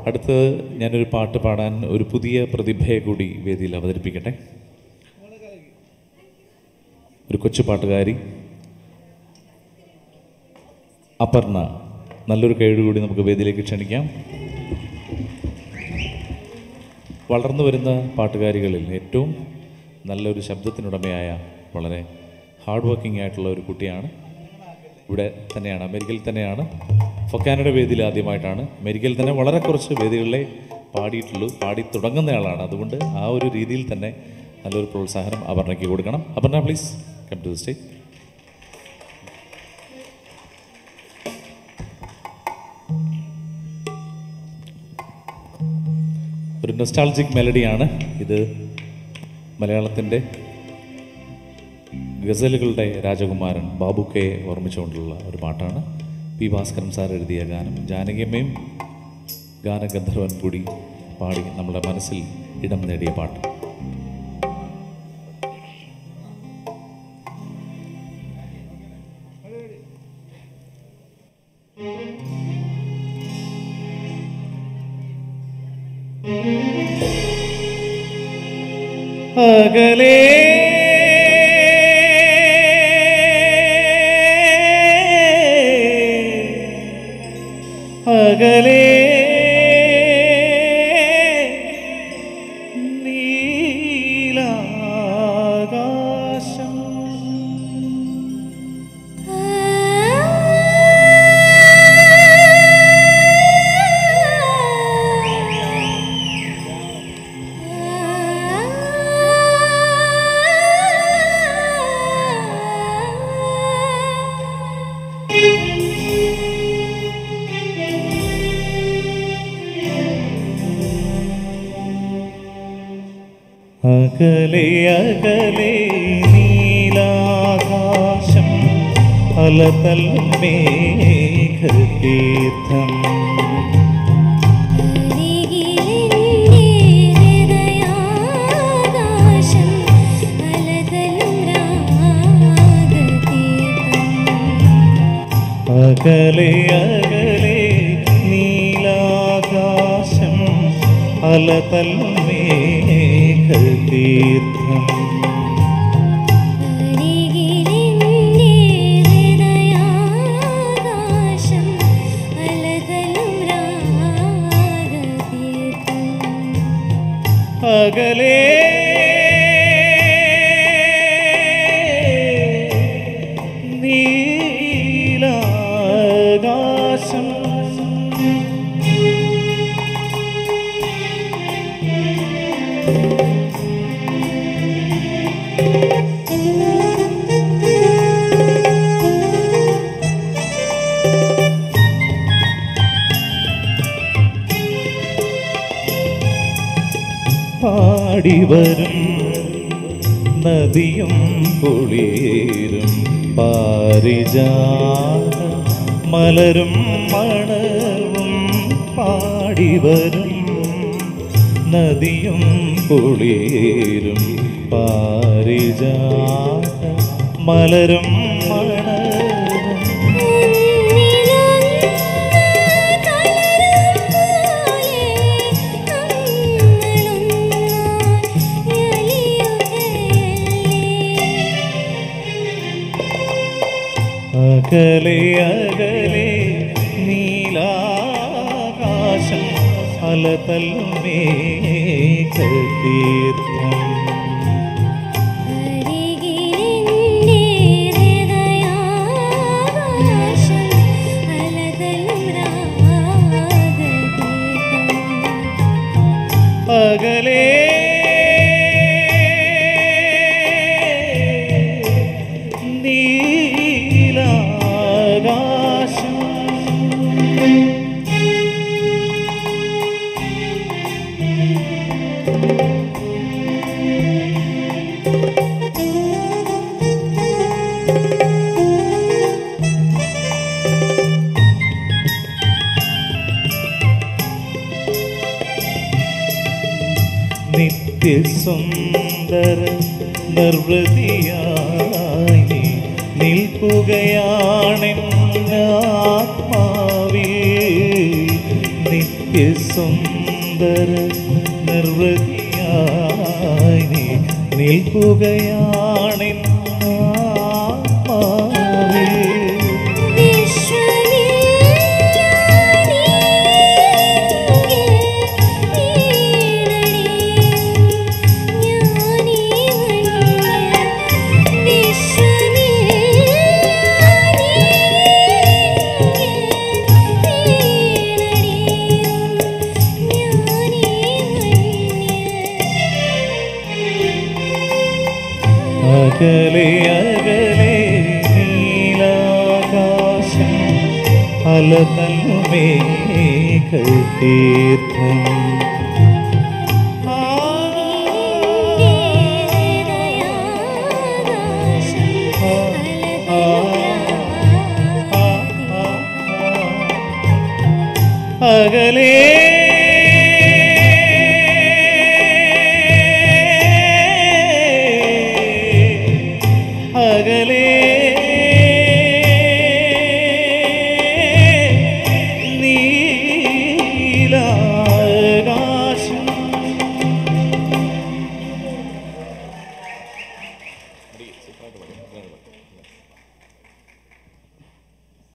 അടുത്ത് ഞാനൊരു പാട്ട് പാടാൻ ഒരു പുതിയ പ്രതിഭയെ കൂടി വേദിയിൽ അവതരിപ്പിക്കട്ടെ ഒരു കൊച്ചു പാട്ടുകാരി അപർണ നല്ലൊരു കഴിവ് കൂടി നമുക്ക് വേദിയിലേക്ക് ക്ഷണിക്കാം വളർന്നു വരുന്ന പാട്ടുകാരികളിൽ ഏറ്റവും നല്ലൊരു ശബ്ദത്തിനുടമയായ വളരെ ഹാർഡ് വർക്കിംഗ് ആയിട്ടുള്ള ഒരു കുട്ടിയാണ് ഇവിടെ തന്നെയാണ് അമേരിക്കയിൽ തന്നെയാണ് ഫൊക്കാനയുടെ വേദിയിൽ ആദ്യമായിട്ടാണ് അമേരിക്കയിൽ തന്നെ വളരെ കുറച്ച് വേദികളിലെ പാടിയിട്ടുള്ളൂ പാടി തുടങ്ങുന്നയാളാണ് അതുകൊണ്ട് ആ ഒരു രീതിയിൽ തന്നെ നല്ലൊരു പ്രോത്സാഹനം അപർണയ്ക്ക് കൊടുക്കണം Aparna please come to the stage ഒരു നൊസ്റ്റാൾജിക് മെലഡിയാണ് ഇത് മലയാളത്തിൻ്റെ ഗസലുകളുടെ രാജകുമാരൻ ബാബുക്കയെ ഓർമ്മിച്ചുകൊണ്ടുള്ള ഒരു പാട്ടാണ് പി ഭാസ്കരൻ സാർ എഴുതിയ ഗാനം ജാനകിയമ്മയും ഗാനഗന്ധർവൻ കൂടി പാടി നമ്മുടെ മനസ്സിൽ ഇടം നേടിയ പാട്ട് അകലേ അകലേ നീലാകാശം അകലെ അകലെ നീലാകാശം അലതൽ മേഘതീർത്ഥം അകലെ അകലെ നീലാകാശം അലതൽ മേഘതീർത്ഥം അകലേ നീലാകാശം പാടിവരും നദിയും കുളിരും പാരിജാത മലരും മണവും പാടിവരും നദിയും കുളിരും പാരിജാത മലരും മണവും അകലെ അകലെ നീലാകാശം അലതൽ മേഘതീർത്ഥം അകലെ നീലാകാശം നിത്യസുന്ദര നിർവൃതിയായി നീ നിൽക്കുകയാണെന്ന ആത്മാവിൽ നിത്യസുന്ദര നിത്യസുന്ദര നിർവൃതിയായി നീ നിൽക്കുകയാണെൻ ആത്മാവിൽ. അകലെ അകലെ നീലാകാശം അലതല്ലുമേകൾ തീർത്ഥം അകലേ അകലേ